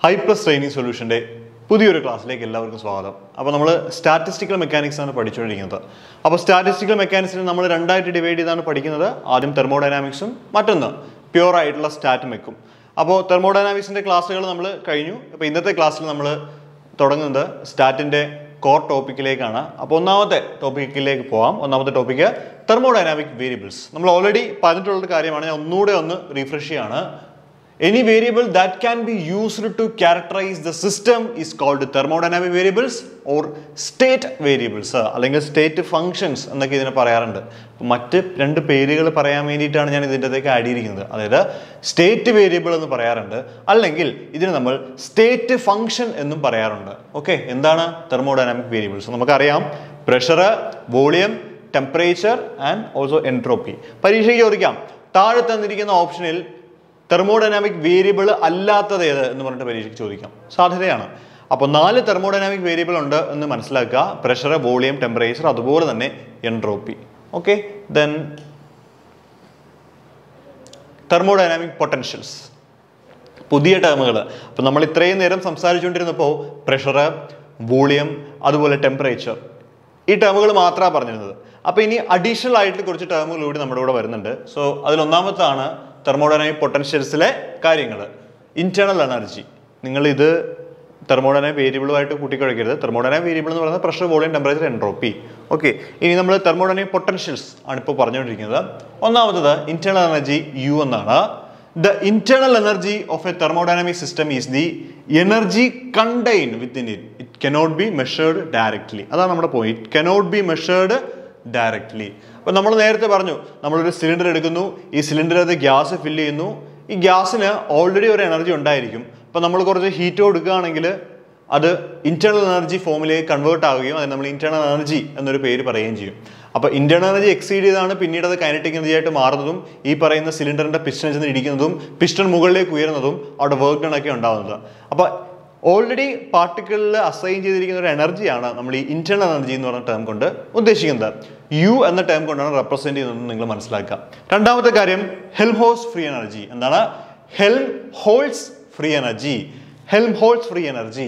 High plus training സൊല്യൂഷൻ്റെ പുതിയൊരു ക്ലാസ്സിലേക്ക് എല്ലാവർക്കും സ്വാഗതം അപ്പോൾ നമ്മൾ സ്റ്റാറ്റിസ്റ്റിക്കൽ മെക്കാനിക്സ് ആണ് പഠിച്ചുകൊണ്ടിരിക്കുന്നത് അപ്പോൾ സ്റ്റാറ്റിസ്റ്റിക്കൽ മെക്കാനിക്സിനെ നമ്മൾ രണ്ടായിട്ട് ഡിവൈഡ് ചെയ്താണ് പഠിക്കുന്നത് ആദ്യം തെർമോഡൈനാമിക്സും മറ്റൊന്ന് പ്യുവർ ആയിട്ടുള്ള സ്റ്റാറ്റുമെക്കും അപ്പോൾ തെർമോഡൈനാമിക്സിൻ്റെ ക്ലാസ്സുകൾ നമ്മൾ കഴിഞ്ഞു അപ്പോൾ ഇന്നത്തെ ക്ലാസ്സിൽ നമ്മൾ തുടങ്ങുന്നത് സ്റ്റാറ്റിൻ്റെ കോർ ടോപ്പിക്കിലേക്കാണ് അപ്പോൾ ഒന്നാമത്തെ ടോപ്പിക്കിലേക്ക് പോവാം ഒന്നാമത്തെ ടോപ്പിക്ക് തെർമോഡൈനാമിക് വേരിയബിൾസ് നമ്മൾ ഓൾറെഡി പറഞ്ഞിട്ടുള്ള കാര്യമാണ് ഞാൻ ഒന്നുകൂടെ ഒന്ന് റീഫ്രഷ് ചെയ്യാണ് any variable that can be used to characterise the system is called thermodynamic variables or state variables അല്ലെങ്കിൽ സ്റ്റേറ്റ് ഫങ്ഷൻസ് എന്നൊക്കെ ഇതിനെ പറയാറുണ്ട് അപ്പോൾ മറ്റ് രണ്ട് പേരുകൾ പറയാൻ വേണ്ടിയിട്ടാണ് ഞാൻ ഇതിൻ്റെ അകത്തേക്ക് ആഡ് ചെയ്തിരിക്കുന്നത് അതായത് സ്റ്റേറ്റ് വേരിയബിൾ എന്ന് പറയാറുണ്ട് അല്ലെങ്കിൽ ഇതിന് നമ്മൾ സ്റ്റേറ്റ് ഫങ്ഷൻ എന്നും പറയാറുണ്ട് ഓക്കെ എന്താണ് തെർമോഡൈനാമിക് വേരിയബിൾസ് നമുക്കറിയാം pressure volume temperature and also entropy പരീക്ഷയ്ക്ക് ചോദിക്കാം താഴെ തന്നിരിക്കുന്ന ഓപ്ഷനിൽ തെർമോഡൈനാമിക് വേരിയബിൾ അല്ലാത്തത് ഏത് എന്ന് പറഞ്ഞിട്ട് പരീക്ഷയ്ക്ക് ചോദിക്കാം സാധ്യതയാണ് അപ്പോൾ നാല് തെർമോഡൈനാമിക് വേരിയബിൾ ഉണ്ട് എന്ന് മനസ്സിലാക്കുക പ്രഷർ വോളിയം ടെമ്പറേച്ചർ അതുപോലെ തന്നെ entropy okay then thermodynamic potentials പുതിയ ടേമുകൾ അപ്പോൾ നമ്മൾ ഇത്രയും നേരം സംസാരിച്ചുകൊണ്ടിരുന്നപ്പോൾ പ്രഷർ വോളിയം അതുപോലെ ടെമ്പറേച്ചർ ഈ ടേമുകൾ മാത്രമാണ് പറഞ്ഞിരുന്നത് അപ്പോൾ ഇനി അഡീഷണൽ ആയിട്ട് കുറച്ച് ടേമുകൾ കൂടി നമ്മുടെ കൂടെ വരുന്നുണ്ട് സോ അതിലൊന്നാമത്താണ് തെർമോഡൈനാമിക് പൊട്ടൻഷ്യൽസിലെ കാര്യങ്ങൾ ഇന്റേണൽ എനർജി നിങ്ങൾ ഇത് തെർമോഡൈനാമിക് വേരിയബിളുമായിട്ട് കൂട്ടിക്കുഴക്കരുത് തെർമോഡൈനാമിക് വേരിയബിൾ എന്ന് പറയുന്നത് pressure volume temperature entropy okay ഇനി നമ്മൾ തെർമോഡൈനാമിക് പൊട്ടൻഷ്യൽസ് ആണ് ഇപ്പോൾ പറഞ്ഞുകൊണ്ടിരിക്കുന്നത് ഒന്നാമത്തത് ഇന്റേണൽ എനർജി യു എന്നാണ് the internal energy of a thermodynamic system is the energy contain within it it cannot be measured directly അതാണ് നമ്മുടെ point it cannot be measured directly അപ്പോൾ നമ്മൾ നേരത്തെ പറഞ്ഞു നമ്മളൊരു സിലിണ്ടർ എടുക്കുന്നു ഈ സിലിണ്ടറിനകത്ത് ഗ്യാസ് ഫില്ല് ചെയ്യുന്നു ഈ ഗ്യാസിന് ഓൾറെഡി ഒരു എനർജി ഉണ്ടായിരിക്കും അപ്പോൾ നമ്മൾ കുറച്ച് ഹീറ്റ് കൊടുക്കുകയാണെങ്കിൽ അത് ഇന്റേണൽ എനർജി ഫോമിലേക്ക് കൺവേർട്ട് ആവുകയും അതിന് നമ്മൾ ഇന്റേണൽ എനർജി എന്നൊരു പേര് പറയുകയും ചെയ്യും അപ്പോൾ ഇന്റേണൽ എനർജി എക്സീഡ് ചെയ്താണ് പിന്നീട് അത് കൈനറ്റിക് എനർജി ആയിട്ട് മാറുന്നതും ഈ പറയുന്ന സിലിണ്ടറിന്റെ പിസ്റ്റൺ ചെന്ന് ഇടിക്കുന്നതും പിസ്റ്റൺ മുകളിലേക്ക് ഉയരുന്നതും അവിടെ വർക്ക് ഡൺ ഒക്കെ ഉണ്ടാകുന്നത് അപ്പോൾ ഓൾറെഡി പാർട്ടിക്കിളിൽ അസൈൻ ചെയ്തിരിക്കുന്ന ഒരു എനർജിയാണ് നമ്മൾ ഈ ഇന്റേണൽ എനർജി എന്ന് പറഞ്ഞ ടേം കൊണ്ട് ഉദ്ദേശിക്കുന്നത് യു എന്ന ടേം കൊണ്ടാണ് റെപ്രസെന്റ് ചെയ്യുന്നത് നിങ്ങൾ മനസ്സിലാക്കുക രണ്ടാമത്തെ കാര്യം ഹെൽംഹോസ് ഫ്രീ എനർജി എന്താണ് Helmholtz free energy Helmholtz free energy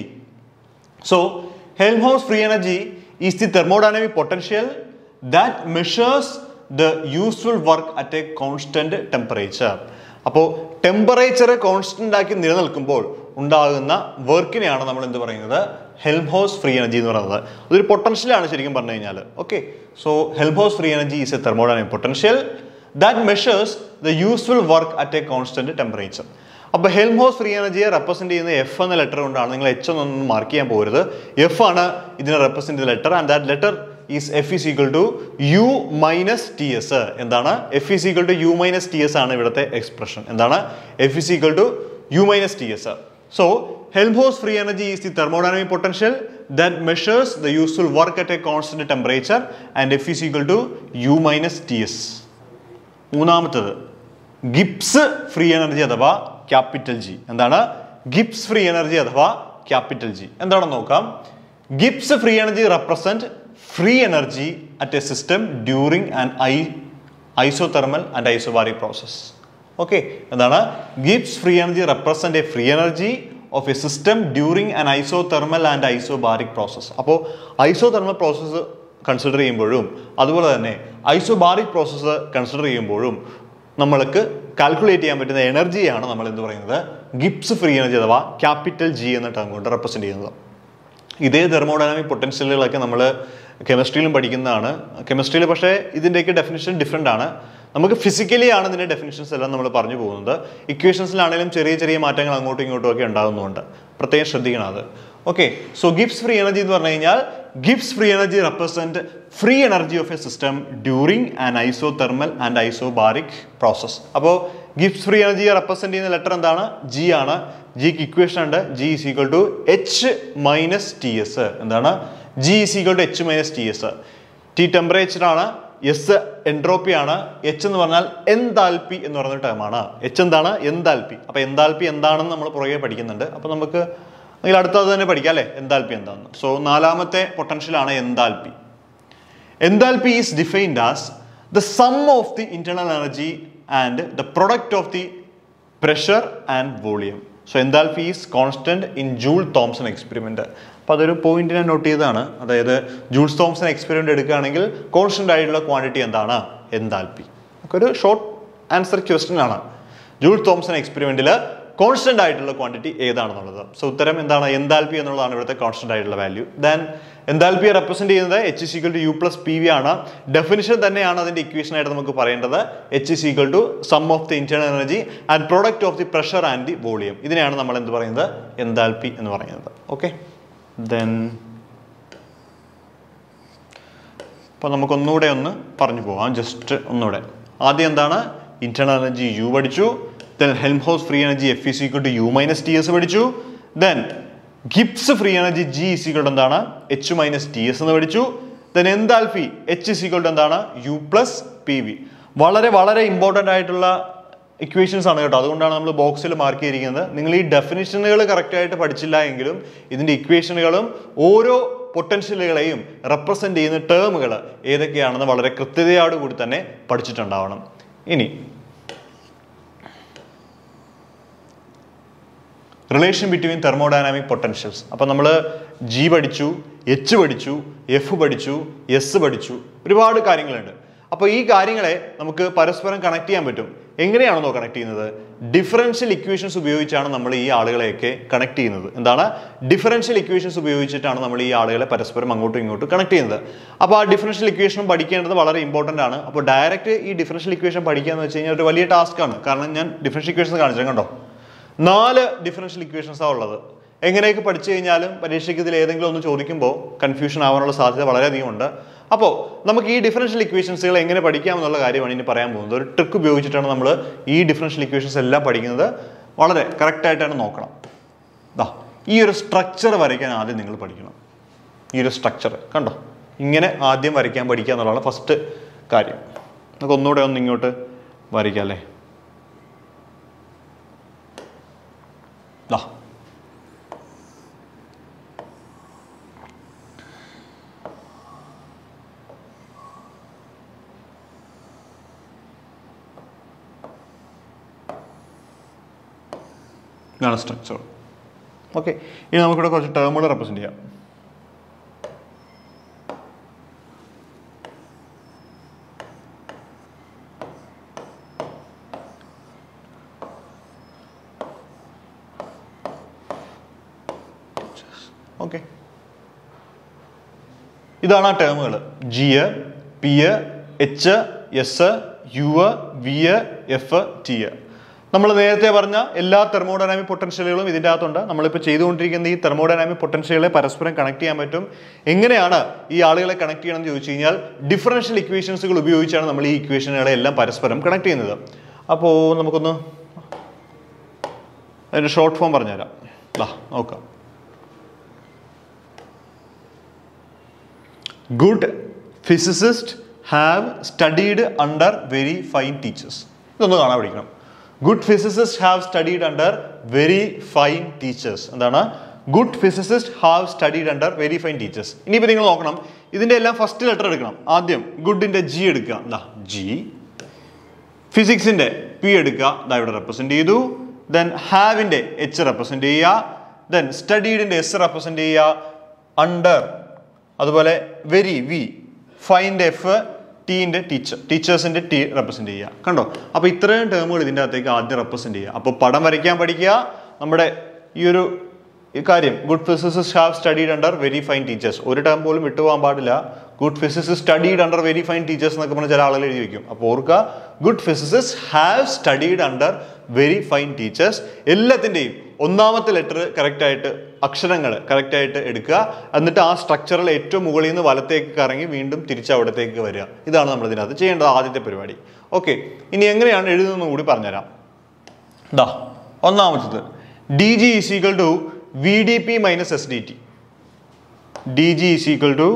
So, Helmholtz free energy is the thermodynamic potential that measures the useful work at a constant temperature. അപ്പോൾ temperature constant ആക്കി നിലനിൽക്കുമ്പോൾ ഉണ്ടാകുന്ന വർക്കിനെയാണ് നമ്മൾ എന്ത് പറയുന്നത് ഹെൽംഹോസ് ഫ്രീ എനർജി എന്ന് പറയുന്നത് അതൊരു പൊട്ടൻഷ്യലാണ് ശരിക്കും പറഞ്ഞു കഴിഞ്ഞാൽ okay so Helmholtz free energy is a thermodynamic potential that measures the useful work at a constant temperature അപ്പോൾ ഹെൽംഹോസ് ഫ്രീ എനർജിയെ റെപ്രസെന്റ് ചെയ്യുന്ന എഫ് എന്ന ലെറ്റർ കൊണ്ടാണ് നിങ്ങൾ എച്ച് എന്നൊന്നും മാർക്ക് ചെയ്യാൻ പോകരുത് എഫ് ആണ് ഇതിനെ റെപ്രസെന്റ് ചെയ്ത letter and that letter is F is equal to U minus T S എന്താണ് F is equal to U minus T S ആണ് ഇവിടുത്തെ എക്സ്പ്രഷൻ എന്താണ് F is equal to U minus T S so Helmholtz free energy is the thermodynamic potential that measures the useful work at a constant temperature and F is equal to U minus T S മൂന്നാമത്തത് Gibbs free energy അഥവാ capital G എന്താണ് Gibbs free energy അഥവാ capital G എന്താണെന്ന് നോക്കാം Gibbs free energy represent free energy at a system during and I isothermal and isobaric process okay എന്താണ് Gibbs free energy represent a free energy of a system during and isothermal and isobaric process അപ്പോൾ isothermal process consider ചെയ്യുമ്പോഴും അതുപോലെ തന്നെ isobaric process consider ചെയ്യുമ്പോഴും നമ്മൾക്ക് calculate ചെയ്യാൻ പറ്റുന്ന എനർജിയാണ് നമ്മൾ എന്ത് പറയുന്നത് ഗിപ്സ് ഫ്രീ എനർജി അഥവാ ക്യാപിറ്റൽ ജി എന്ന ടേം കൊണ്ട് റെപ്രസെന്റ് ചെയ്യുന്നത് ഇതേ തെർമോഡൈനാമിക് പൊട്ടൻഷ്യലുകളൊക്കെ നമ്മൾ കെമിസ്ട്രിയിലും പഠിക്കുന്നതാണ് കെമിസ്ട്രിയിൽ പക്ഷേ ഇതിൻ്റെയൊക്കെ ഡെഫിനിഷൻ ഡിഫറെൻ്റ് ആണ് നമുക്ക് ഫിസിക്കലി ആണ് ഇതിൻ്റെ ഡെഫിനിഷൻസ് എല്ലാം നമ്മൾ പറഞ്ഞു പോകുന്നത് ഇക്വേഷൻസിലാണെങ്കിലും ചെറിയ ചെറിയ മാറ്റങ്ങൾ അങ്ങോട്ടും ഇങ്ങോട്ടും ഒക്കെ ഉണ്ടാകുന്നുണ്ട് പ്രത്യേകം ശ്രദ്ധിക്കണം അത് okay so Gibbs free energy എന്ന് പറഞ്ഞു കഴിഞ്ഞാൽ Gibbs free energy represent free energy of a system during and isothermal and isobaric process അപ്പോൾ ഗിബ്സ് ഫ്രീ എനർജിയെ റെപ്രസെന്റ് ചെയ്യുന്ന ലെറ്റർ എന്താണ് ജി ആണ് ജിക്ക് ഇക്വേഷൻ ഉണ്ട് G is equal to H minus T S എന്താണ് G is equal to H minus T S T temperature ആണ് S entropy ആണ് എച്ച് എന്ന് പറഞ്ഞാൽ എന്താൽപി എന്ന് പറയുന്ന ടേമാണ് എച്ച് എന്താണ് എന്താൽപി അപ്പൊ എന്താൽപി എന്താണെന്ന് നമ്മൾ പുറകെ പഠിക്കുന്നുണ്ട് അപ്പൊ നമുക്ക് അല്ലെങ്കിൽ അടുത്തത് തന്നെ പഠിക്കാം അല്ലേ എന്താൽപി എന്താണെന്ന് സോ നാലാമത്തെ പൊട്ടൻഷ്യൽ ആണ് enthalpy enthalpy is defined as the sum of the internal energy and the product of the pressure and volume so enthalpy is constant in Joule Thomson experiment അപ്പോൾ അതൊരു പോയിന്റ് ഞാൻ note ചെയ്തതാണ് അതായത് Joule's Thomson experiment എടുക്കുകയാണെങ്കിൽ constant ആയിട്ടുള്ള quantity എന്താണ് enthalpy ഒക്കെ ഒരു ഷോർട്ട് ആൻസർ ക്വസ്റ്റ്യൻ ആണ് ജൂൾ തോംസൺ എക്സ്പെരിമെന്റിൽ കോൺസ്റ്റന്റ് ആയിട്ടുള്ള ക്വാണ്ടിറ്റി ഏതാണെന്നുള്ളത് സോ ഉത്തരം എന്താണ് എന്താൽപി എന്നുള്ളതാണ് ഇവിടുത്തെ കോൺസ്റ്റന്റ് ആയിട്ടുള്ള വാല്യൂ ദെൻ എന്താൽപിയെ റെപ്രസെന്റ് ചെയ്യുന്നത് H is equal to U plus P V ആണ് ഡെഫിനിഷൻ തന്നെയാണ് അതിന്റെ ഇക്വേഷൻ ആയിട്ട് നമുക്ക് പറയേണ്ടത് H is equal to sum of the internal energy and product of the pressure and the volume ഇതിനെയാണ് നമ്മൾ എന്ത് പറയുന്നത് എന്താൽപി എന്ന് പറയുന്നത് ഓക്കെ ദെൻ അപ്പോൾ നമുക്കൊന്നുകൂടെ ഒന്ന് പറഞ്ഞു പോകാം ജസ്റ്റ് ഒന്നുകൂടെ ആദ്യം എന്താണ് ഇന്റേണൽ എനർജി യു പഠിച്ചു then Helmholtz free energy F is equal to U minus T S പഠിച്ചു then Gibbs free energy G is equal എന്താണ് എച്ച് മൈനസ് ടി എസ് എന്ന് പഠിച്ചു then enthalpy H is equal എന്താണ് U plus P V വളരെ വളരെ important ആയിട്ടുള്ള equations ആണ് കേട്ടോ അതുകൊണ്ടാണ് നമ്മൾ ബോക്സിൽ മാർക്ക് ചെയ്തിരിക്കുന്നത് നിങ്ങൾ ഈ ഡെഫിനിഷനുകൾ കറക്റ്റായിട്ട് പഠിച്ചില്ല എങ്കിലും ഇതിൻ്റെ ഇക്വേഷനുകളും ഓരോ പൊട്ടൻഷ്യലുകളെയും റെപ്രസെൻ്റ് ചെയ്യുന്ന ടേമുകൾ ഏതൊക്കെയാണെന്ന് വളരെ കൃത്യതയോട് കൂടി തന്നെ പഠിച്ചിട്ടുണ്ടാവണം ഇനി റിലേഷൻ ബിറ്റ്വീൻ തെർമോഡൈനാമിക് പൊട്ടൻഷ്യൽസ് അപ്പോൾ നമ്മൾ ജി പഠിച്ചു എച്ച് പഠിച്ചു എഫ് പഠിച്ചു എസ് പഠിച്ചു ഒരുപാട് കാര്യങ്ങളുണ്ട് അപ്പോൾ ഈ കാര്യങ്ങളെ നമുക്ക് പരസ്പരം കണക്ട് ചെയ്യാൻ പറ്റും എങ്ങനെയാണെന്നോ കണക്ട് ചെയ്യുന്നത് ഡിഫറൻഷ്യൽ ഇക്വേഷൻസ് ഉപയോഗിച്ചാണ് നമ്മൾ ഈ ആളുകളെയൊക്കെ കണക്ട് ചെയ്യുന്നത് എന്താണ് ഡിഫറൻഷ്യൽ ഇക്വേഷൻസ് ഉപയോഗിച്ചിട്ടാണ് നമ്മൾ ഈ ആളുകളെ പരസ്പരം അങ്ങോട്ടും ഇങ്ങോട്ടും കണക്ട് ചെയ്യുന്നത് അപ്പോൾ ആ ഡിഫറൻഷ്യൽ ഇക്വേഷൻ പഠിക്കേണ്ടത് വളരെ ഇമ്പോർട്ടൻ്റ് ആണ് അപ്പോൾ ഡയറക്റ്റ് ഈ ഡിഫറൻഷ്യൽ ഇക്വേഷൻ പഠിക്കുക എന്ന് വെച്ച് കഴിഞ്ഞാൽ ഒരു വലിയ ടാസ്ക് ആണ് കാരണം ഞാൻ ഡിഫറൻഷ്യൽ ഇക്വേഷൻസ് കാണിച്ചു കണ്ടോ നാല് ഡിഫറൻഷ്യൽ ഇക്വേഷൻസാണ് ഉള്ളത് എങ്ങനെയൊക്കെ പഠിച്ചു കഴിഞ്ഞാലും പരീക്ഷയ്ക്ക് ഇതിൽ ഏതെങ്കിലും ഒന്ന് ചോദിക്കുമ്പോൾ കൺഫ്യൂഷൻ ആവാനുള്ള സാധ്യത വളരെയധികം ഉണ്ട് അപ്പോൾ നമുക്ക് ഈ ഡിഫറൻഷ്യൽ ഇക്വേഷൻസുകൾ എങ്ങനെ പഠിക്കാം എന്നുള്ള കാര്യമാണ് ഇനി പറയാൻ പോകുന്നത് ഒരു ട്രിക്ക് ഉപയോഗിച്ചിട്ടാണ് നമ്മൾ ഈ ഡിഫറൻഷ്യൽ ഇക്വേഷൻസ് എല്ലാം പഠിക്കുന്നത് വളരെ കറക്റ്റായിട്ടാണ് നോക്കണം ദാ ഈ ഒരു സ്ട്രക്ചർ വരയ്ക്കാൻ ആദ്യം നിങ്ങൾ പഠിക്കണം ഈ ഒരു സ്ട്രക്ചർ കണ്ടോ ഇങ്ങനെ ആദ്യം വരയ്ക്കാൻ പഠിക്കുക എന്നുള്ളതാണ് ഫസ്റ്റ് കാര്യം നമുക്ക് ഒന്നുകൂടെ ഒന്ന് ഇങ്ങോട്ട് വരയ്ക്കാം അല്ലേ ദാ ഇതാണ് സ്ട്രക്ചർ ഓക്കെ ഇനി നമുക്കിവിടെ കുറച്ച് ടേമുകൾ റെപ്രസെൻറ്റ് ചെയ്യാം ഓക്കെ ഇതാണ് ആ ടേമുകൾ G P H S U V F T നമ്മൾ നേരത്തെ പറഞ്ഞ എല്ലാ തെർമോഡൈനാമിക് പൊട്ടൻഷ്യലുകളും ഇതിൻ്റെ അകത്തുണ്ട് നമ്മളിപ്പോൾ ചെയ്തുകൊണ്ടിരിക്കുന്ന ഈ തെർമോഡൈനാമിക് പൊട്ടൻഷ്യലുകളെ പരസ്പരം കണക്ട് ചെയ്യാൻ പറ്റും എങ്ങനെയാണ് ഈ ആളുകളെ കണക്ട് ചെയ്യണമെന്ന് ചോദിച്ചു കഴിഞ്ഞാൽ ഡിഫറൻഷ്യൽ ഇക്വേഷൻസുകൾ ഉപയോഗിച്ചാണ് നമ്മൾ ഈ ഇക്വേഷനുകളെ എല്ലാം പരസ്പരം കണക്ട് ചെയ്യുന്നത് അപ്പോൾ നമുക്കൊന്ന് അതിൻ്റെ ഷോർട്ട് ഫോം പറഞ്ഞുതരാം ദാ നോക്കാം good physicist have studied under very fine teachers ഇതൊന്ന് കാണാൻ പഠിക്കണം good physicist have studied under very fine teachers എന്താണ് good physicist have studied under very fine teachers ഇനിയിപ്പോൾ നിങ്ങൾ നോക്കണം ഇതിൻ്റെ എല്ലാം ഫസ്റ്റ് ലെറ്റർ എടുക്കണം ആദ്യം ഗുഡിൻ്റെ ജി എടുക്കുക എന്താ ജി ഫിസിക്സിന്റെ പി എടുക്കുക ദാ ഇവിടെ റെപ്രസെന്റ് ചെയ്തു ദെൻ ഹാവിന്റെ എച്ച് റെപ്രസെന്റ് ചെയ്യുക ദെൻ സ്റ്റഡീഡിന്റെ എസ് റെപ്രസെന്റ് ചെയ്യുക അണ്ടർ അതുപോലെ വെരി വി ഫൈൻ്റെ എഫ് ടീൻ്റെ ടീച്ചർ ടീച്ചേഴ്സിന്റെ ടി റെപ്രസെന്റ് ചെയ്യുക കണ്ടോ അപ്പോൾ ഇത്രയും ടേമുകൾ ഇതിൻ്റെ അകത്തേക്ക് ആദ്യം റെപ്രസെന്റ് ചെയ്യുക അപ്പോൾ പടം വരയ്ക്കാൻ പഠിക്കുക നമ്മുടെ ഈ ഒരു ഈ കാര്യം good physicist have studied under very fine teachers ഒരു ടേം പോലും വിട്ടുപോകാൻ പാടില്ല good physicist studied under very fine teachers എന്നൊക്കെ പറഞ്ഞ ചില ആളുകൾ എഴുതി വെക്കും അപ്പോൾ ഓർക്കുക good physicist have studied under very fine teachers എല്ലാത്തിൻ്റെയും ഒന്നാമത്തെ ലെറ്റർ കറക്റ്റായിട്ട് അക്ഷരങ്ങൾ കറക്റ്റായിട്ട് എടുക്കുക എന്നിട്ട് ആ സ്ട്രക്ചറിൽ ഏറ്റവും മുകളിൽ നിന്ന് വലത്തേക്ക് കറങ്ങി വീണ്ടും തിരിച്ച് അവിടത്തേക്ക് വരിക ഇതാണ് നമ്മൾ ഇതിനകത്ത് ചെയ്യേണ്ടത് ആദ്യത്തെ പരിപാടി ഓക്കെ ഇനി എങ്ങനെയാണ് എഴുതുന്നതെന്ന് കൂടി പറഞ്ഞുതരാം ദാ ഒന്നാമത്തത് D G is equal to V D P minus S D T D G is equal to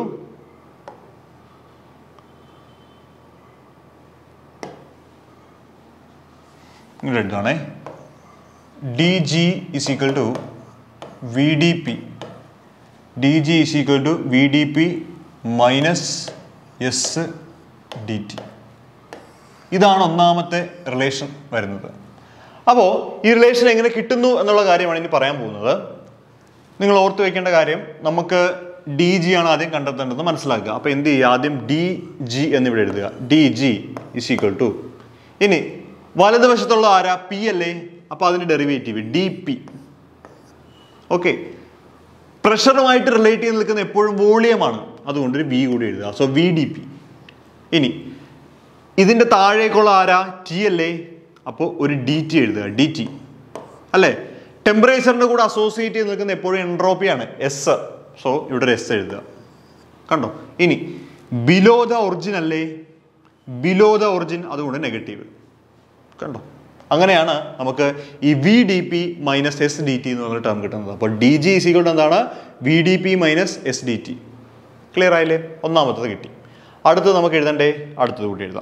ഇങ്ങോട്ട് എടുക്കുകയാണേ D G is equal to V D P D G is equal to V D P minus S D T ഇതാണ് ഒന്നാമത്തെ relation വരുന്നത് അപ്പോൾ ഈ relation എങ്ങനെ കിട്ടുന്നു എന്നുള്ള കാര്യമാണ് ഇനി പറയാൻ പോകുന്നത് നിങ്ങൾ ഓർത്ത് വെക്കേണ്ട കാര്യം നമുക്ക് ഡി ജി ആണ് ആദ്യം കണ്ടെത്തേണ്ടത് മനസ്സിലാക്കുക അപ്പോൾ എന്ത് ചെയ്യുക ആദ്യം ഡി ജി എന്നിവിടെ എഴുതുക D G is equal to ഇനി വലതുവശത്തുള്ള ആരാ പി അല്ലേ അപ്പോൾ അതിൻ്റെ ഡെറിവേറ്റീവ് ഡി പി ഓക്കെ പ്രഷറുമായിട്ട് റിലേറ്റ് ചെയ്ത് നിൽക്കുന്ന എപ്പോഴും വോളിയമാണ് അതുകൊണ്ട് ഒരു വി കൂടി എഴുതുക സോ വി ഡി പി ഇനി ഇതിൻ്റെ താഴേക്കുള്ള ആരാ ടി അല്ലേ അപ്പോൾ ഒരു ഡി ടി എഴുതുക ഡി ടി അല്ലേ ടെമ്പറേച്ചറിൻ്റെ കൂടെ അസോസിയേറ്റ് ചെയ്ത് നിൽക്കുന്ന എപ്പോഴും എൻട്രോപ്പിയാണ് എസ് സോ ഇവിടെ ഒരു എസ് എഴുതുക കണ്ടോ ഇനി ബിലോ ദ ഒറിജിൻ അല്ലേ ബിലോ ദ ഒറിജിൻ അതുകൊണ്ട് നെഗറ്റീവ് കണ്ടോ അങ്ങനെയാണ് നമുക്ക് ഈ V D P minus S D T എന്ന് പറഞ്ഞ ടേം കിട്ടുന്നത് അപ്പോൾ ഡി ജി ഈസിക്വൾ എന്താണ് V D P minus S D T clear ആയില്ലേ ഒന്നാമത്തത് കിട്ടി അടുത്തത് നമുക്ക് എഴുതണ്ടേ അടുത്തത് കൂടി എഴുതാം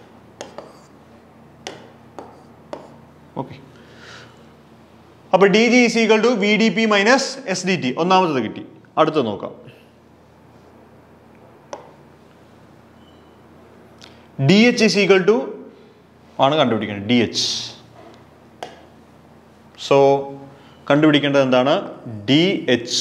ഓക്കെ അപ്പോൾ D G is equal to V D P minus S D T ഒന്നാമത്തത് കിട്ടി അടുത്തത് നോക്കാം D H is equal to ആണ് കണ്ടുപിടിക്കേണ്ടത് ഡി എച്ച് സോ കണ്ടുപിടിക്കേണ്ടത് എന്താണ് D H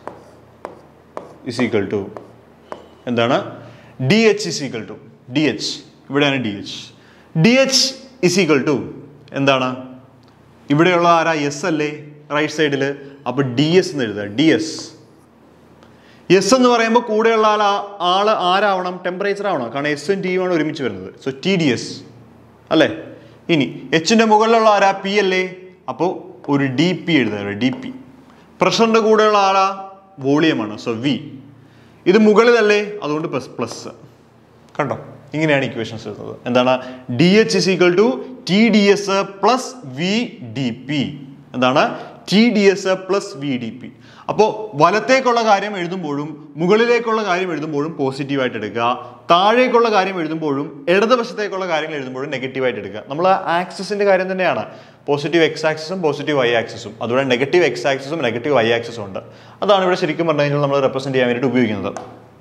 is equal to എന്താണ് D H is equal to D H ഇവിടെയാണ് D H D H is equal to എന്താണ് ഇവിടെയുള്ള ആരാ എസ് അല്ലേ റൈറ്റ് സൈഡിൽ അപ്പോൾ ഡി എസ് എന്ന് എഴുതുക ഡി എസ് എസ് എന്ന് പറയുമ്പോൾ കൂടെയുള്ള ആൾ ആള് ആരാവണം ടെമ്പറേച്ചർ ആവണം കാരണം എസും ടിയും ആണ് ഒരുമിച്ച് വരുന്നത് സോ ടി ഡി എസ് അല്ലേ ഇനി എച്ചിൻ്റെ മുകളിലുള്ള ആരാ പി അല്ലേ അപ്പോൾ ഒരു ഡി പി എഴുതുക ഡി പി പ്രഷറിൻ്റെ കൂടെയുള്ള ആളാ വോളിയമാണ് സോ വി ഇത് മുകളിലല്ലേ അതുകൊണ്ട് പ്ലസ് പ്ലസ് കണ്ടോ ഇങ്ങനെയാണ് ഇക്വേഷൻസ് എഴുതുന്നത് എന്താണ് D H is equal to T D S plus V D P എന്താണ് T D S plus V D P അപ്പോൾ വലത്തേക്കുള്ള കാര്യം എഴുതുമ്പോഴും മുകളിലേക്കുള്ള കാര്യം എഴുതുമ്പോഴും പോസിറ്റീവായിട്ട് എടുക്കുക താഴേക്കുള്ള കാര്യം എഴുതുമ്പോഴും ഇടതുവശത്തേക്കുള്ള കാര്യങ്ങൾ എഴുതുമ്പോഴും നെഗറ്റീവായിട്ട് എടുക്കുക നമ്മൾ ആക്സിസിന്റെ കാര്യം തന്നെയാണ് പോസിറ്റീവ് എക്സ് ആക്സിസും പോസിറ്റീവ് വൈ ആക്സിസും അതുപോലെ നെഗറ്റീവ് എക്സ് ആക്സിസും നെഗറ്റീവ് വൈ ആക്സിസും ഉണ്ട് അതാണ് ഇവിടെ ശരിക്കും പറഞ്ഞു കഴിഞ്ഞാൽ നമ്മൾ റെപ്രസെന്റ് ചെയ്യാൻ വേണ്ടിയിട്ട് ഉപയോഗിക്കുന്നത്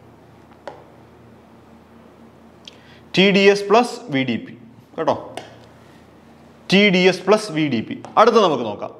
T D S plus V D P കേട്ടോ T D S plus V D P അടുത്ത നമുക്ക് നോക്കാം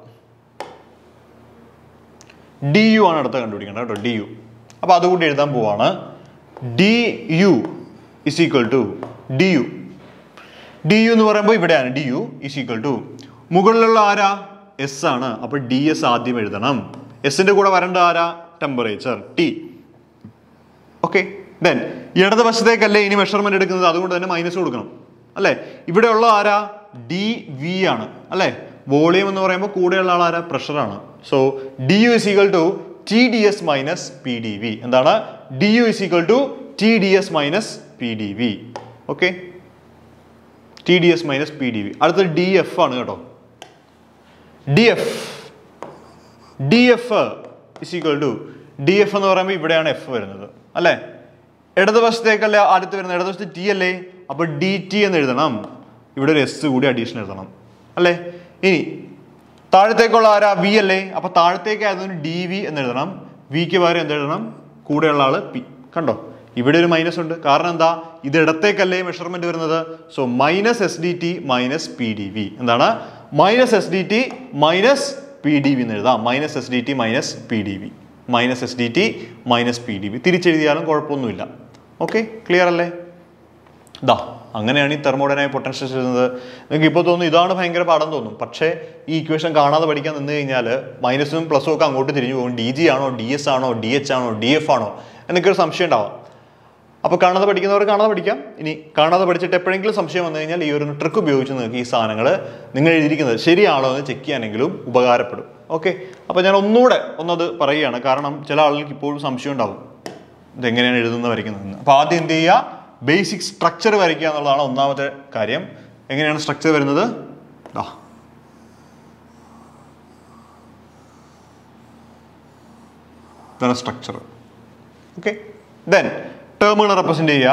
ഡി യു ആണ് അടുത്ത കണ്ടുപിടിക്കേണ്ടത് കേട്ടോ ഡി യു അപ്പോൾ അതുകൂടി എഴുതാൻ പോവാണ് D U is equal to D U D U എന്ന് പറയുമ്പോൾ ഇവിടെയാണ് D U is equal to മുകളിലുള്ള ആരാ എസ് ആണ് അപ്പോൾ ഡി എസ് ആദ്യം എഴുതണം എസിന്റെ കൂടെ വരേണ്ട ആരാ ടെമ്പറേച്ചർ ടി ഓക്കെ ദെൻ ഇടതുവശത്തേക്കല്ലേ ഇനി മെഷർമെന്റ് എടുക്കുന്നത് അതുകൊണ്ട് തന്നെ മൈനസ് കൊടുക്കണം അല്ലേ ഇവിടെയുള്ള ആരാ ഡി വി ആണ് അല്ലേ വോളിയം എന്ന് പറയുമ്പോൾ കൂടെയുള്ള ആൾ ആരാ പ്രഷറാണ് so D U is equal to T D S minus P D V എന്താണ് D U is equal to T D S minus P D V okay T D S minus P D V അടുത്തത് D F ആണ് കേട്ടോ D F D F is equal to D F എന്ന് പറയുമ്പോൾ ഇവിടെയാണ് F വരുന്നത് അല്ലേ ഇടതുവശത്തേക്കല്ലേ അടുത്ത് വരുന്നത് ഇടതുവശത്ത് ടി അല്ലേ അപ്പോൾ ഡി ടി എന്ന് എഴുതണം ഇവിടെ ഒരു എസ് കൂടി അഡീഷൻ എഴുതണം അല്ലേ ഇനി താഴത്തേക്കുള്ള ആരാ വി അല്ലേ അപ്പോൾ താഴത്തേക്ക് ആയതുകൊണ്ട് ഡി വി എന്ന് എഴുതണം വിക്ക് പകരം എന്ത് എഴുതണം കൂടെയുള്ള ആള് പി കണ്ടോ ഇവിടെ ഒരു മൈനസ് ഉണ്ട് കാരണം എന്താ ഇത് ഇടത്തേക്കല്ലേ മെഷർമെന്റ് വരുന്നത് so minus S D T minus P D V എന്താണ് minus S D T minus P D V എന്ന് എഴുതാം minus S D T minus P D V minus S D T minus P D V തിരിച്ചെഴുതിയാലും കുഴപ്പമൊന്നുമില്ല okay clear അല്ലേ ദാ അങ്ങനെയാണ് ഈ thermodynamic potentials എഴുതുന്നത് നിങ്ങൾക്ക് ഇപ്പോൾ തോന്നുന്നു ഇതാണ് ഭയങ്കര പാഠം തോന്നും പക്ഷേ ഈ ഇക്വേഷൻ കാണാതെ പഠിക്കാൻ നിന്ന് കഴിഞ്ഞാൽ മൈനസും പ്ലസും ഒക്കെ അങ്ങോട്ട് തിരിഞ്ഞു പോകും ഡി ജി ആണോ ഡി എസ് ആണോ ഡി എച്ച് ആണോ ഡി എഫ് ആണോ എന്നൊക്കെ ഒരു സംശയം ഉണ്ടാവാം അപ്പോൾ കാണാതെ പഠിക്കുന്നവർ കാണാതെ പഠിക്കാം ഇനി കാണാതെ പഠിച്ചിട്ട് എപ്പോഴെങ്കിലും സംശയം വന്നു കഴിഞ്ഞാൽ ഈ ഒരു ട്രിക്ക് ഉപയോഗിച്ച് നിങ്ങൾക്ക് ഈ സാധനങ്ങൾ നിങ്ങൾ എഴുതിയിരിക്കുന്നത് ശരിയാണോ എന്ന് ചെക്ക് ചെയ്യാനെങ്കിലും ഉപകാരപ്പെടും ഓക്കെ അപ്പോൾ ഞാൻ ഒന്നുകൂടെ ഒന്നത് പറയുകയാണ് കാരണം ചില ആളുകൾക്ക് ഇപ്പോഴും സംശയം ഉണ്ടാവും ഇതെങ്ങനെയാണ് എഴുതുന്നത് വരയ്ക്കുന്നതെന്ന് അപ്പോൾ ആദ്യം എന്ത് ചെയ്യുക ബേസിക് സ്ട്രക്ചർ വരയ്ക്കുക എന്നുള്ളതാണ് ഒന്നാമത്തെ കാര്യം എങ്ങനെയാണ് സ്ട്രക്ചർ വരുന്നത് ആ ഇതാണ് സ്ട്രക്ചർ ഓക്കെ ദെൻ ടേമുകൾ റെപ്രസെന്റ് ചെയ്യുക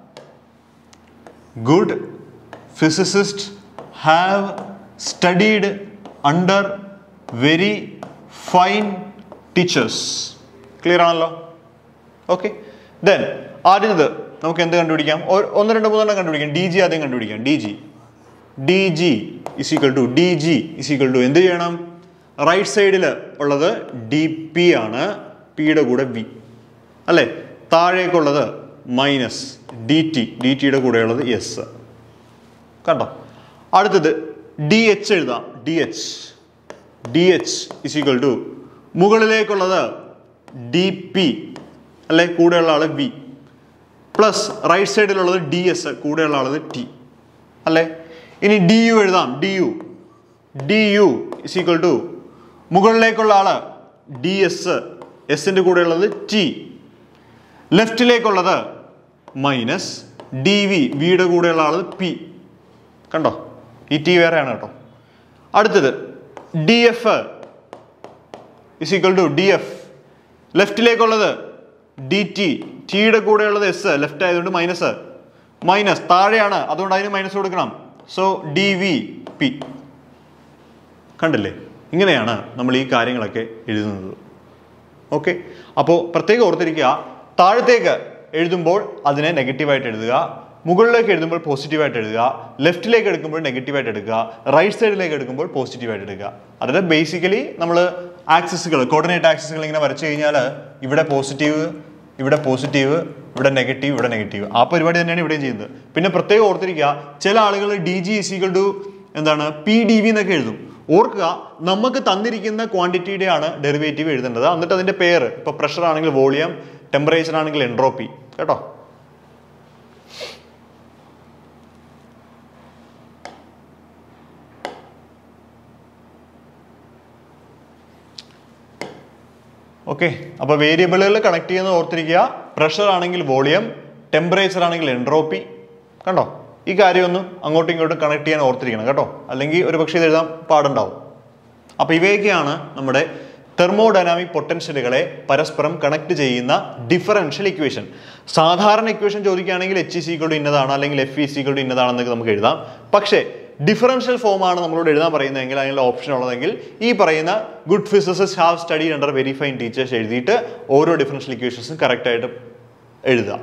good physicist have studied under very fine teachers clear ആണല്ലോ ഓക്കെ ദെൻ ആദ്യത്തത് നമുക്ക് എന്ത് കണ്ടുപിടിക്കാം ഒ- ഒന്ന് രണ്ട് മൂന്നെണ്ണം കണ്ടുപിടിക്കാം ഡി ജി ആദ്യം കണ്ടുപിടിക്കാം D G D G is equal to D G is equal to എന്ത് ചെയ്യണം റൈറ്റ് സൈഡിൽ ഉള്ളത് ഡി പി ആണ് പിയുടെ കൂടെ വി അല്ലേ താഴേക്കുള്ളത് മൈനസ് ഡി ടി ഡി ടിയുടെ കൂടെയുള്ളത് എസ് കണ്ടോ അടുത്തത് ഡി എച്ച് എഴുതാം D H D H is equal to മുകളിലേക്കുള്ളത് ഡി പി അല്ലെ കൂടെയുള്ള ആള് വി പ്ലസ് റൈറ്റ് സൈഡിലുള്ളത് ഡി എസ് കൂടെയുള്ള ആളത് ടി അല്ലേ ഇനി ഡി യു എഴുതാം D U D U is equal to മുകളിലേക്കുള്ള ആള് ഡി എസ് എസിൻ്റെ കൂടെയുള്ളത് ടി ലെഫ്റ്റിലേക്കുള്ളത് മൈനസ് ഡി വി വിയുടെ കൂടെയുള്ള ആള് പി കണ്ടോ ഈ ടി വേറെയാണ് കേട്ടോ അടുത്തത് D F is equal to D F ലെഫ്റ്റിലേക്കുള്ളത് ഡി ടി ടിയുടെ കൂടെയുള്ളത് എസ് ലെഫ്റ്റ് ആയതുകൊണ്ട് മൈനസ് മൈനസ് താഴെയാണ് അതുകൊണ്ട് അതിന് മൈനസ് കൊടുക്കണം സോ ഡി വി പി കണ്ടില്ലേ ഇങ്ങനെയാണ് നമ്മൾ ഈ കാര്യങ്ങളൊക്കെ എഴുതുന്നത് ഓക്കെ അപ്പോൾ പ്രത്യേകം ഓർത്തിരിക്കുക താഴത്തേക്ക് എഴുതുമ്പോൾ അതിനെ നെഗറ്റീവായിട്ട് എഴുതുക മുകളിലേക്ക് എഴുതുമ്പോൾ പോസിറ്റീവായിട്ട് എഴുതുക ലെഫ്റ്റിലേക്ക് എടുക്കുമ്പോൾ നെഗറ്റീവായിട്ട് എടുക്കുക റൈറ്റ് സൈഡിലേക്ക് എടുക്കുമ്പോൾ പോസിറ്റീവായിട്ട് എടുക്കുക അതായത് ബേസിക്കലി നമ്മൾ ആക്സിസുകൾ കോർഡിനേറ്റ് ആക്സിസുകൾ ഇങ്ങനെ വരച്ചു കഴിഞ്ഞാൽ ഇവിടെ പോസിറ്റീവ് ഇവിടെ പോസിറ്റീവ് ഇവിടെ നെഗറ്റീവ് ഇവിടെ നെഗറ്റീവ് ആ പരിപാടി തന്നെയാണ് ഇവിടെയും ചെയ്യുന്നത് പിന്നെ പ്രത്യേകം ഓർത്തിരിക്കുക ചില ആളുകൾ ഡി ജി ഇസികൾ ടു എന്താണ് പി ഡി വി എന്നൊക്കെ എഴുതും ഓർക്കുക നമുക്ക് തന്നിരിക്കുന്ന ക്വാണ്ടിറ്റിയുടെ ആണ് ഡെറിവേറ്റീവ് എഴുതേണ്ടത് എന്നിട്ട് അതിന്റെ പേര് ഇപ്പൊ പ്രഷർ ആണെങ്കിൽ വോളിയം ടെമ്പറേച്ചർ ആണെങ്കിൽ എൻട്രോപ്പി കേട്ടോ ഓക്കെ അപ്പോൾ വേരിയബിളുകൾ കണക്ട് ചെയ്യുന്നത് ഓർത്തിരിക്കുക പ്രഷർ ആണെങ്കിൽ വോളിയം ടെമ്പറേച്ചർ ആണെങ്കിൽ എൻട്രോപ്പി കണ്ടോ ഈ കാര്യമൊന്നും അങ്ങോട്ടും ഇങ്ങോട്ടും കണക്ട് ചെയ്യാൻ ഓർത്തിരിക്കണം കേട്ടോ അല്ലെങ്കിൽ ഒരു പക്ഷേ ഇത് എഴുതാൻ പാടുണ്ടാവും അപ്പോൾ ഇവയൊക്കെയാണ് നമ്മുടെ തെർമോഡൈനാമിക് പൊട്ടൻഷ്യലുകളെ പരസ്പരം കണക്ട് ചെയ്യുന്ന ഡിഫറൻഷ്യൽ ഇക്വേഷൻ സാധാരണ ഇക്വേഷൻ ചോദിക്കുകയാണെങ്കിൽ എച്ച് ഇ സികളുടെ ഇന്നതാണ് അല്ലെങ്കിൽ എഫ് ഇ സികളുടെ ഇന്നതാണെന്നൊക്കെ നമുക്ക് എഴുതാം പക്ഷേ ഡിഫറൻഷ്യൽ ഫോമാണ് നമ്മളോട് എഴുതാൻ പറയുന്നതെങ്കിൽ അതിനുള്ള ഓപ്ഷൻ ഉള്ളതെങ്കിൽ ഈ പറയുന്ന good physicist have study under very fine teachers എഴുതിയിട്ട് ഓരോ ഡിഫറൻഷ്യൽ ഇക്വേഷൻസും കറക്റ്റായിട്ട് എഴുതുക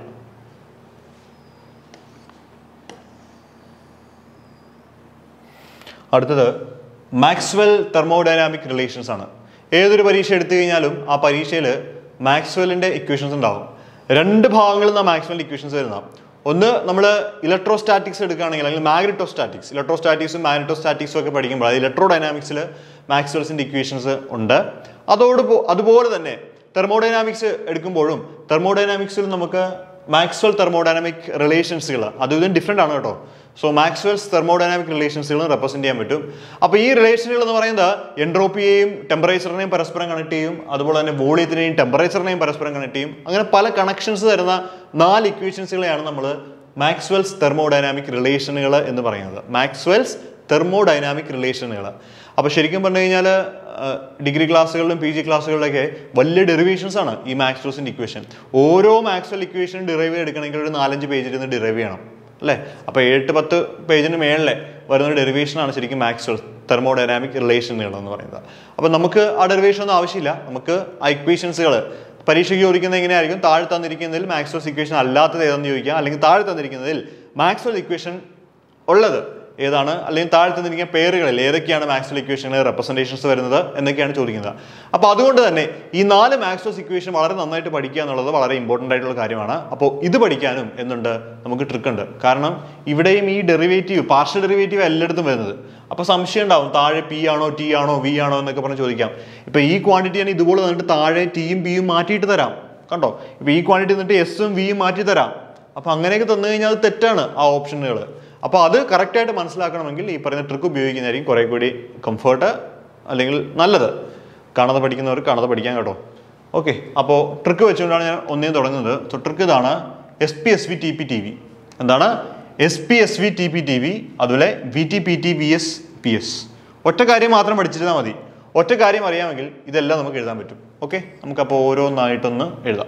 അടുത്തത് മാക്സ്വെൽ തെർമോഡൈനാമിക് റിലേഷൻസ് ആണ് ഏതൊരു പരീക്ഷ എടുത്തു കഴിഞ്ഞാലും ആ പരീക്ഷയിൽ മാക്സ്വെല്ലിന്റെ ഇക്വേഷൻസ് ഉണ്ടാവും രണ്ട് ഭാഗങ്ങളിൽ നിന്നാണ് മാക്സ്വെൽ ഇക്വേഷൻസ് വരുന്ന ഒന്ന് നമ്മൾ ഇലക്ട്രോസ്റ്റാറ്റിക്സ് എടുക്കുകയാണെങ്കിൽ അല്ലെങ്കിൽ മാഗ്നറ്റോസ്റ്റാറ്റിക്സ് ഇലക്ട്രോസ്റ്റാറ്റിക്സും മാഗ്നറ്റോസ്റ്റാറ്റിക്സും ഒക്കെ പഠിക്കുമ്പോൾ അത് ഇലക്ട്രോ ഡൈനാമിക്സിൽ മാക്സ്വെൽസിന്റെ ഇക്വേഷൻസ് ഉണ്ട് അതോട് പോ- അതുപോലെ തന്നെ തെർമോഡൈനാമിക്സ് എടുക്കുമ്പോഴും തെർമോഡൈനാമിക്സിൽ നമുക്ക് മാക്സ്വൽ തെർമോഡൈനാമിക് റിലേഷൻസുകൾ അതും ഇതും ഡിഫറെൻ്റ് ആണ് കേട്ടോ സോ മാക്സ്വെൽസ് തെർമോഡൈനാമിക് റിലേഷൻസുകളും റെപ്രസെന്റ് ചെയ്യാൻ പറ്റും അപ്പോൾ ഈ റിലേഷനുകൾ എന്ന് പറയുന്നത് എൻട്രോപ്പിയെയും ടെമ്പറേച്ചറിനെയും പരസ്പരം കണക്ട് ചെയ്യും അതുപോലെ തന്നെ വോളിയത്തിനെയും ടെമ്പറേച്ചറിനെയും പരസ്പരം കണക്ട് ചെയ്യും അങ്ങനെ പല കണക്ഷൻസ് തരുന്ന നാല് ഇക്വേഷൻസുകളെയാണ് നമ്മൾ മാക്സ്വെൽസ് തെർമോഡൈനാമിക് റിലേഷനുകൾ എന്ന് പറയുന്നത് മാക്സ്വെൽസ് തെർമോഡൈനാമിക് റിലേഷനുകൾ അപ്പോൾ ശരിക്കും പറഞ്ഞു കഴിഞ്ഞാൽ ഡിഗ്രി ക്ലാസ്സുകളിലും പി ജി ക്ലാസ്സുകളിലൊക്കെ വലിയ ഡെറിവേഷൻസ് ആണ് ഈ മാക്സ്വൽസിൻ്റെ ഇക്വേഷൻ ഓരോ മാക്സ്വൽ ഇക്വേഷൻ ഡിറൈവ് ചെയ്തെടുക്കണമെങ്കിൽ ഒരു നാലഞ്ച് പേജിൽ നിന്ന് ഡിറൈവ് ചെയ്യണം അല്ലേ അപ്പോൾ എട്ട് പത്ത് പേജിന് മേളിലെ വരുന്ന ഡെറിവേഷനാണ് ശരിക്കും മാക്സ്വൽ തെർമോഡൈനാമിക് റിലേഷനുകൾ എന്ന് പറയുന്നത് അപ്പോൾ നമുക്ക് ആ ഡെറിവേഷൻ ഒന്നും ആവശ്യമില്ല നമുക്ക് ആ ഇക്വേഷൻസുകൾ പരീക്ഷയ്ക്ക് ചോദിക്കുന്നത് എങ്ങനെയായിരിക്കും താഴെ തന്നിരിക്കുന്നതിൽ മാക്സ്വൽ ഇക്വേഷൻ അല്ലാത്തത് ഏതെന്ന് ചോദിക്കുക അല്ലെങ്കിൽ താഴെ തന്നിരിക്കുന്നതിൽ മാക്സ്വൽ ഇക്വേഷൻ ഉള്ളത് ഏതാണ് അല്ലെങ്കിൽ താഴെ തന്നിരിക്കുന്ന പേരുകളിൽ ഏതൊക്കെയാണ് മാക്സ്വൽ ഇക്വേഷനിൽ റെപ്രസെൻറ്റേഷൻസ് വരുന്നത് എന്നൊക്കെയാണ് ചോദിക്കുന്നത് അപ്പോൾ അതുകൊണ്ട് തന്നെ ഈ നാല് മാക്സ്വൽ ഇക്വേഷൻ വളരെ നന്നായിട്ട് പഠിക്കുക എന്നുള്ളത് വളരെ ഇമ്പോർട്ടൻ്റ് ആയിട്ടുള്ള കാര്യമാണ് അപ്പോൾ ഇത് പഠിക്കാനും എന്തുണ്ട് നമുക്ക് ട്രിക്ക് ഉണ്ട് കാരണം ഇവിടെയും ഈ ഡെറിവേറ്റീവ് പാർഷ്യൽ ഡെറിവേറ്റീവ് എല്ലായിടത്തും വരുന്നത് അപ്പോൾ സംശയം ഉണ്ടാവും താഴെ പി ആണോ ടി ആണോ വി ആണോ എന്നൊക്കെ പറഞ്ഞ് ചോദിക്കാം ഇപ്പോൾ ഈ ക്വാണ്ടിറ്റി ആണ് ഇതുപോലെ നിന്നിട്ട് താഴെ ടിയും പിയും മാറ്റിയിട്ട് തരാം കണ്ടോ ഇപ്പോൾ ഈ ക്വാണ്ടിറ്റി നിന്നിട്ട് എസും വിയും മാറ്റി തരാം അപ്പോൾ അങ്ങനെയൊക്കെ തന്നു കഴിഞ്ഞാൽ അത് തെറ്റാണ് ആ ഓപ്ഷനുകൾ അപ്പോൾ അത് കറക്റ്റായിട്ട് മനസ്സിലാക്കണമെങ്കിൽ ഈ പറയുന്ന ട്രിക്ക് ഉപയോഗിക്കുന്നതായിരിക്കും കുറേ കൂടി കംഫർട്ട് അല്ലെങ്കിൽ നല്ലത് കാണാതെ പഠിക്കുന്നവർ കാണാതെ പഠിക്കാൻ കേട്ടോ ഓക്കെ അപ്പോൾ ട്രിക്ക് വെച്ചുകൊണ്ടാണ് ഞാൻ ഒന്നേ തുടങ്ങുന്നത് സോ ട്രിക്ക് ഇതാണ് S P S V T P T V എന്താണ് S P S V T P T V അതുപോലെ V T P T V S P S ഒറ്റ കാര്യം മാത്രം പഠിച്ചിരുന്നാൽ മതി ഒറ്റ കാര്യം അറിയാമെങ്കിൽ ഇതെല്ലാം നമുക്ക് എഴുതാൻ പറ്റും ഓക്കെ നമുക്കപ്പോൾ ഓരോന്നായിട്ടൊന്ന് എഴുതാം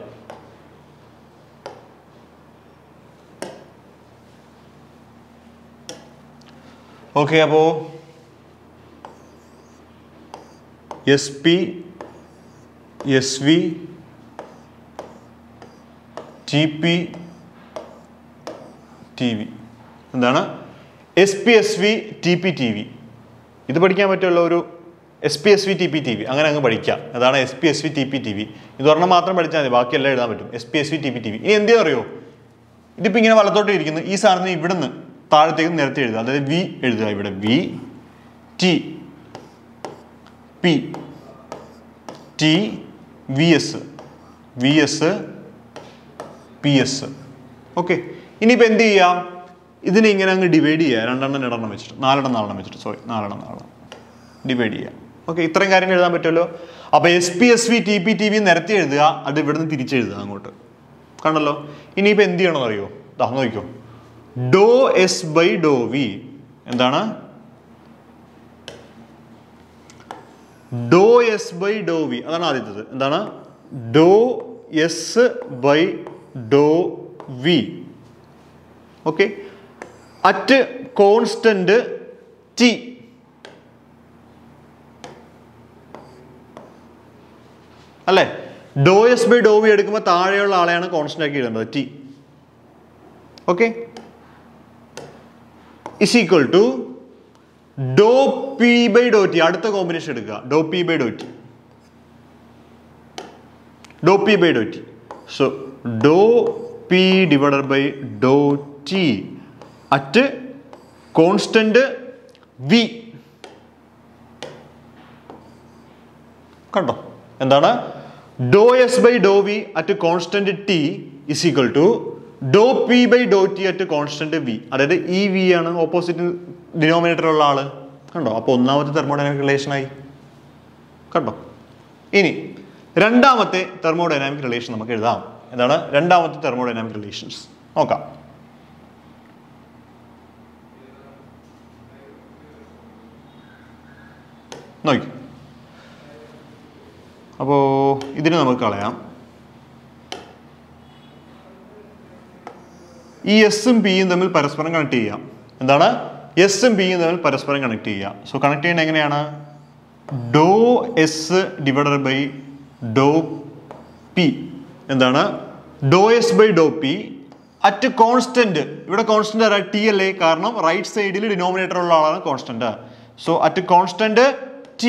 ഓക്കെ അപ്പോൾ S P S V T P T V എന്താണ് S P S V T P T V ഇത് പഠിക്കാൻ പറ്റുള്ള ഒരു S P S V T P T V അങ്ങനെ അങ്ങ് പഠിക്കാം അതാണ് S P S V T P T V ഇത് ഒരെണ്ണം മാത്രം പഠിച്ചാൽ മതി ബാക്കിയെല്ലാം എഴുതാൻ പറ്റും S P S V T P T V ഇനി എന്തെന്ന് അറിയോ ഇതിപ്പോൾ ഇങ്ങനെ വലത്തോട്ട് ഇരിക്കുന്നു ഈ സാധനം ഇവിടുന്ന് താഴത്തേക്ക് നിരത്തി എഴുതുക അതായത് വി എഴുതുക ഇവിടെ V T P T V S V S P S okay ഇനിയിപ്പോൾ എന്ത് ചെയ്യാം ഇതിനെ ഇങ്ങനെ അങ്ങ് ഡിവൈഡ് ചെയ്യുക രണ്ടെണ്ണം രണ്ടെണ്ണം വെച്ചിട്ട് നാലെണ്ണം നാലെണ്ണം വെച്ചിട്ട് സോറി നാലെണ്ണം നാലെണ്ണം ഡിവൈഡ് ചെയ്യുക ഓക്കെ ഇത്രയും കാര്യങ്ങൾ എഴുതാൻ പറ്റുമല്ലോ അപ്പോൾ S P S V T P T V നിരത്തി എഴുതുക അത് ഇവിടുന്ന് തിരിച്ചെഴുതുക അങ്ങോട്ട് കണ്ടല്ലോ ഇനിയിപ്പോൾ എന്ത് ചെയ്യണമെന്ന് അറിയോ ദാ നോക്കിക്കോ doh S by Dr V എന്താണ് doh S by Dr V അതാണ് ആദ്യത്തേത് എന്താണ് doh S by Dr V okay at constant T അല്ലേ ഡോ എസ് ബൈ ഡോ വി എടുക്കുമ്പോൾ താഴെയുള്ള ആളെയാണ് കോൺസ്റ്റന്റ് ആക്കി എഴുതേണ്ടത് T okay is equal to Dr P by Dr T അടുത്ത കോമ്പിനേഷൻ എടുക്കുക doh P by Dr T doh P by Dr T so doh P divided by Dr T at constant V കണ്ടോ എന്താണ് doh S by Dr V at constant T is equal to Dr P by Dr T at constant V അതായത് ഈ V ആണ് opposite denominator ഉള്ള ആള് കണ്ടോ അപ്പോൾ ഒന്നാമത്തെ തെർമോഡൈനാമിക് റിലേഷൻ ആയി കണ്ടോ ഇനി രണ്ടാമത്തെ തെർമോഡൈനാമിക് റിലേഷൻ നമുക്ക് എഴുതാം എന്താണ് രണ്ടാമത്തെ തെർമോഡൈനാമിക് റിലേഷൻസ് നോക്കാം നോക്കി അപ്പോൾ ഇതിന് നമുക്ക് കളയാം ഈ എസും പിയും തമ്മിൽ പരസ്പരം കണക്ട് ചെയ്യാം എന്താണ് എസും പിയും തമ്മിൽ പരസ്പരം കണക്ട് ചെയ്യാം സോ കണക്ട് ചെയ്യുന്നത് എങ്ങനെയാണ് doh S divided by Dr P എന്താണ് doh S by Dr P at constant ഇവിടെ കോൺസ്റ്റന്റ് ആരാ ടി അല്ലേ കാരണം റൈറ്റ് സൈഡിൽ ഡിനോമിനേറ്റർ ഉള്ള ആളാണ് constant so at constant T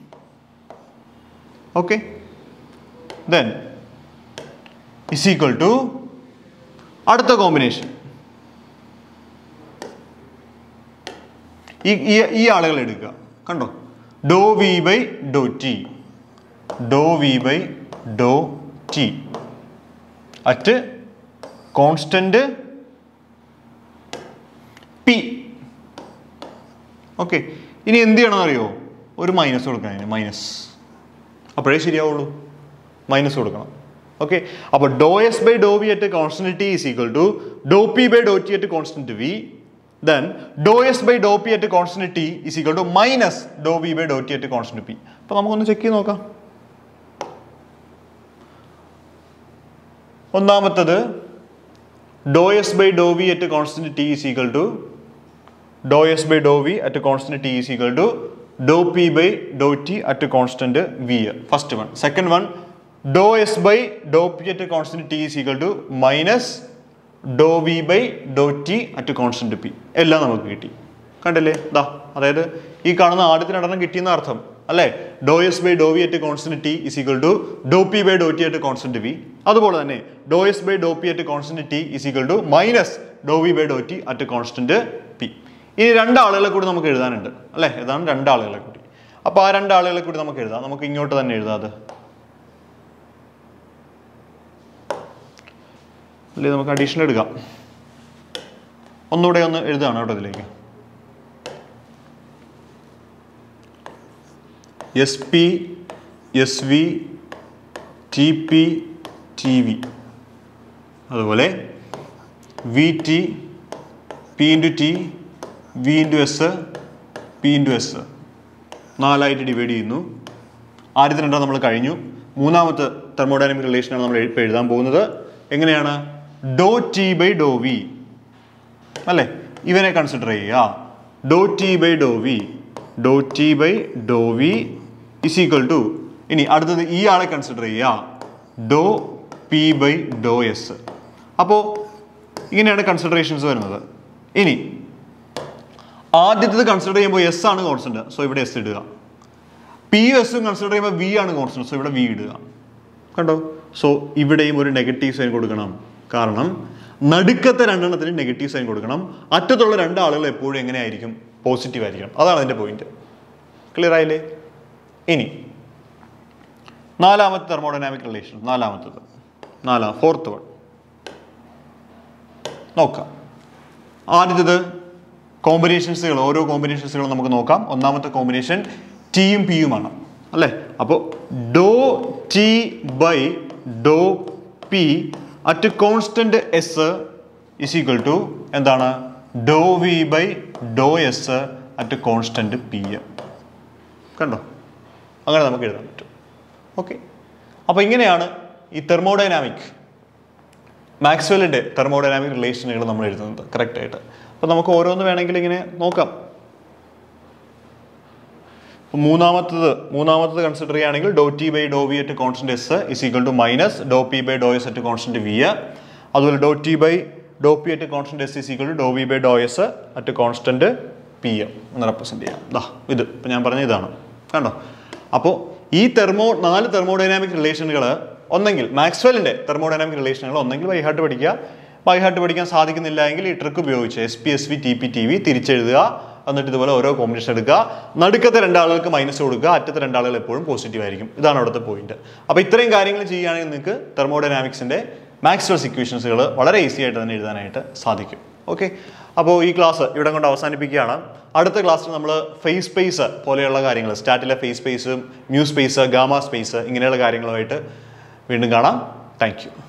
okay then is equal to അടുത്ത കോമ്പിനേഷൻ ഈ ഈ- ഈ ആളുകൾ എടുക്കുക കണ്ടോ doh V by Dr T doh V by Dr T at constant P okay ഇനി എന്ത് ചെയ്യണമെന്ന് അറിയോ ഒരു മൈനസ് കൊടുക്കണം അതിന് മൈനസ് അപ്പോഴേ ശരിയാവുള്ളൂ മൈനസ് കൊടുക്കണം ഓക്കെ അപ്പോൾ doh S by Dr V at constant T is equal to Dr P by Dr T at constant V then doh S by Dr P at constant T is equal to minus Dr V by Dr T at constant P അപ്പോൾ നമുക്കൊന്ന് check ചെയ്ത് നോക്കാം ഒന്നാമത്തത് doh S by Dr V at constant T is equal to doh S by Dr V at constant T is equal to Dr P by Dr T at constant V first one second one doh S by Dr P at constant T is equal to minus Dr V by Dr T at constant P എല്ലാം നമുക്ക് കിട്ടി കണ്ടില്ലേ ദാ അതായത് ഈ കാണുന്ന ആദ്യത്തിന് രണ്ടെണ്ണം കിട്ടിയെന്ന അർത്ഥം അല്ലേ ഡോ S by Dr V at constant T is equal to Dr P by Dr T at constant V അതുപോലെ തന്നെ ഡോ S by Dr P at constant T is equal to minus Dr V by Dr T at constant P ഇനി രണ്ടാളുകളെ കൂടി നമുക്ക് എഴുതാനുണ്ട് അല്ലേ ഇതാണ് രണ്ടാളുകളെ കൂടി അപ്പോൾ ആ രണ്ടാളുകളെ കൂടി നമുക്ക് എഴുതാം നമുക്ക് ഇങ്ങോട്ട് തന്നെ എഴുതാം അത് അല്ലേ നമുക്ക് അഡീഷണൽ എടുക്കാം ഒന്നുകൂടെ ഒന്ന് എഴുതുകയാണ് കേട്ടോ ഇതിലേക്ക് S P S V T P T V അതുപോലെ V T P into T V into S P into S നാലായിട്ട് ഡിവൈഡ് ചെയ്യുന്നു ആദ്യത്തെ രണ്ടാം നമ്മൾ കഴിഞ്ഞു മൂന്നാമത്തെ തെർമോഡൈനമിക് റിലേഷനാണ് നമ്മൾ ഇപ്പോൾ എഴുതാൻ പോകുന്നത് എങ്ങനെയാണ് ഡോ ടി ബൈ ഡോ വി അല്ലേ ഇവനെ കൺസിഡർ ചെയ്യുക ഡോ ടി ബൈ ഡോ വി ഡോ T by Dr V is equal to ഇനി അടുത്തത് ഈ ആളെ കൺസിഡർ ചെയ്യുക ഡോ പി ബൈ ഡോ എസ് അപ്പോൾ ഇങ്ങനെയാണ് കൺസിഡറേഷൻസ് വരുന്നത് ഇനി ആദ്യത്തേത് കൺസിഡർ ചെയ്യുമ്പോൾ എസ് ആണ് കോൺസ്റ്റന്റ് സോ ഇവിടെ എസ് ഇടുക പി എസും കൺസിഡർ ചെയ്യുമ്പോൾ വി ആണ് കോൺസ്റ്റന്റ് സോ ഇവിടെ വി ഇടുക കണ്ടോ സോ ഇവിടെയും ഒരു നെഗറ്റീവ് സൈൻ കൊടുക്കണം കാരണം നടുക്കത്തെ രണ്ടെണ്ണത്തിന് നെഗറ്റീവ് സൈൻ കൊടുക്കണം അറ്റത്തുള്ള രണ്ട് ആളുകൾ എപ്പോഴും എങ്ങനെയായിരിക്കും പോസിറ്റീവ് ആയിരിക്കണം അതാണ് അതിൻ്റെ പോയിന്റ് ക്ലിയർ ആയില്ലേ ഇനി നാലാമത്തെ തെർമോഡൈനാമിക് റിലേഷൻ നാലാമത്തത് നാലാം ഫോർത്ത് വൺ നോക്കാം ആദ്യത്തേത് കോമ്പിനേഷൻസുകൾ ഓരോ കോമ്പിനേഷൻസുകൾ നമുക്ക് നോക്കാം ഒന്നാമത്തെ കോമ്പിനേഷൻ ടിയും പിയുമാണ് അല്ലേ അപ്പോൾ ഡോ T by Dr P at constant S is equal to എന്താണ് ഡോ വി ബൈ ഡോ എസ് അറ്റ് കോൺസ്റ്റന്റ് പി കണ്ടോ അങ്ങനെ നമുക്ക് എഴുതാൻ പറ്റും ഓക്കെ അപ്പോൾ ഇങ്ങനെയാണ് ഈ തെർമോഡൈനാമിക് മാക്സ്വെല്ലിൻ്റെ തെർമോഡൈനാമിക് റിലേഷനുകൾ നമ്മൾ എഴുതുന്നത് കറക്റ്റ് ആയിട്ട് അപ്പോൾ നമുക്ക് ഓരോന്ന് വേണമെങ്കിൽ ഇങ്ങനെ നോക്കാം അപ്പോൾ മൂന്നാമത്തത് മൂന്നാമത്തത് കൺസിഡർ ചെയ്യുകയാണെങ്കിൽ ഡോ T by Dr V at constant S is equal to minus ഡോ പി ബൈ ഡോ എസ് അറ്റ് കോൺസ്റ്റന്റ് വി അതുപോലെ ഡോ T by Dr P at constant S is equal to ഡോ വി ബൈ ഡോ S at constant P M എന്ന് represent ചെയ്യാം ദാ ഇത് ഇപ്പം ഞാൻ പറഞ്ഞ ഇതാണ് കണ്ടോ അപ്പോൾ ഈ തെർമോ നാല് തെർമോഡൈനാമിക് റിലേഷനുകൾ ഒന്നെങ്കിൽ മാക്സ്വെല്ലിൻ്റെ തെർമോഡൈനാമിക് റിലേഷനുകൾ ഒന്നെങ്കിൽ ബൈഹാർട്ട് പഠിക്കുക ബൈഹാർട്ട് പഠിക്കാൻ സാധിക്കുന്നില്ല എങ്കിൽ ഈ ട്രിക്ക് ഉപയോഗിച്ച് S P S V T P T V തിരിച്ചെഴുതുക എന്നിട്ട് ഇതുപോലെ ഓരോ കോമ്പിനേഷൻ എടുക്കുക നടുക്കത്തെ രണ്ടാളുകൾക്ക് മൈനസ് കൊടുക്കുക അറ്റത്തെ രണ്ടാളുകൾ എപ്പോഴും പോസിറ്റീവ് ആയിരിക്കും ഇതാണ് അവിടുത്തെ പോയിന്റ് അപ്പോൾ ഇത്രയും കാര്യങ്ങൾ ചെയ്യുകയാണെങ്കിൽ നിങ്ങൾക്ക് തെർമോഡൈനാമിക്സിൻ്റെ മാക്സ്വൽസ് ഇക്വേഷൻസുകൾ വളരെ ഈസി ആയിട്ട് തന്നെ എഴുതാനായിട്ട് സാധിക്കും ഓക്കെ അപ്പോൾ ഈ ക്ലാസ് ഇവിടെ കൊണ്ട് അവസാനിപ്പിക്കുകയാണ് അടുത്ത ക്ലാസ്സിൽ നമ്മൾ ഫേസ് സ്പേസ് പോലെയുള്ള കാര്യങ്ങൾ സ്റ്റാറ്റിലെ ഫേസ് സ്പേസും മ്യൂ സ്പേസ് ഗാമ സ്പേസ് ഇങ്ങനെയുള്ള കാര്യങ്ങളുമായിട്ട് വീണ്ടും കാണാം താങ്ക്